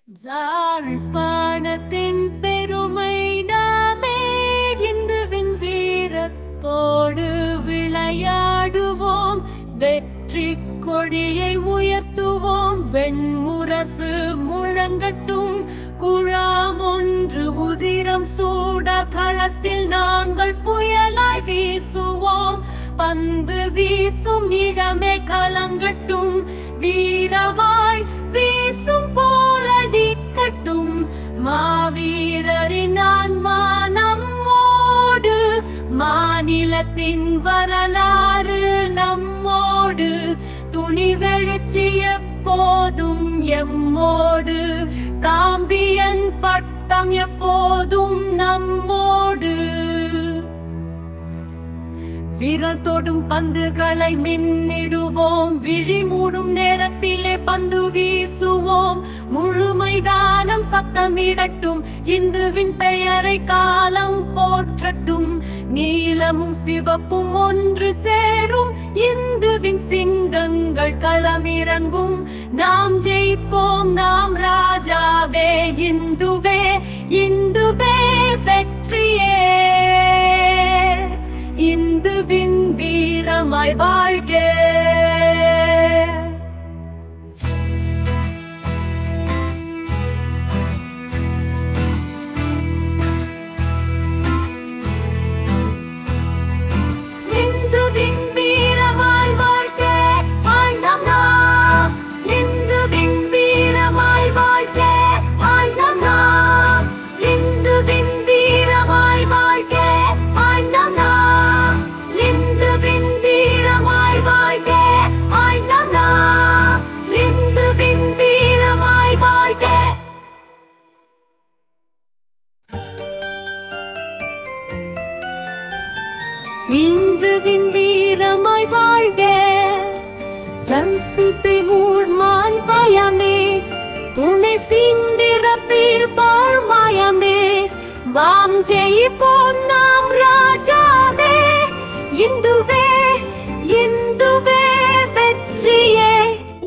யாழ்ப்பாணத்தின் பெருமை நாமே இந்துவின் வீரத்தோடு விளையாடுவோம் வெற்றி கொடியை உயர்த்துவோம் வெண்முரசு முழங்கட்டும் குழாம் ஒன்று உதிரம் சூட களத்தில் நாங்கள் புயலாய் வீசுவோம் பந்து வீசும் இடமே கலங்கட்டும் வீரவாய் வீசும் போலடிக்கட்டும் மாவீரரின் ஆன்மா நம்மோடு மாநிலத்தின் வரலாறு நம்மோடு துணிவெழுச்சி எப்போதும் எம்மோடு சாம்பியன் பட்டம் எப்போதும் நம்மோடு விரல் தொடும் பந்துகளை மின்னிடுவோம் விழி மூடும் நேரத்திலே பந்து வீசுவோம் முழு மைதானம் சத்தமிடட்டும் இந்துவின் பெயரை காலம் போற்றட்டும் நீலமும் சிவப்பும் ஒன்று சேரும் இந்துவின் சிங்கங்கள் களமிறங்கும் நாம் ஜெயிப்போம் நாம் ராஜாவே இந்துவே இந்துவே வெற்றியே இந்துவின் வீரமாய் வாழ்க இந்துவின் வீரமாய் வாழ்க ஆண்டம் நாம் இந்துவின் வீரமாய் வாழ்க ஆண்டம் நாம் இந்துவின் வீரமாய் வாழ்க ஆண்டம் நாம் இந்துவின் வீரமாய் வாழ்க ஆண்டம் நாம் இந்துவின் வீரமாய் வாழ்க இந்துவின் வீரமாய் வாழ்க ஜந்தித்து மூழ்மான் பயமே துணை சிந்திர பீர்பாள் மாயமே வாம் ஜெயிப்போம்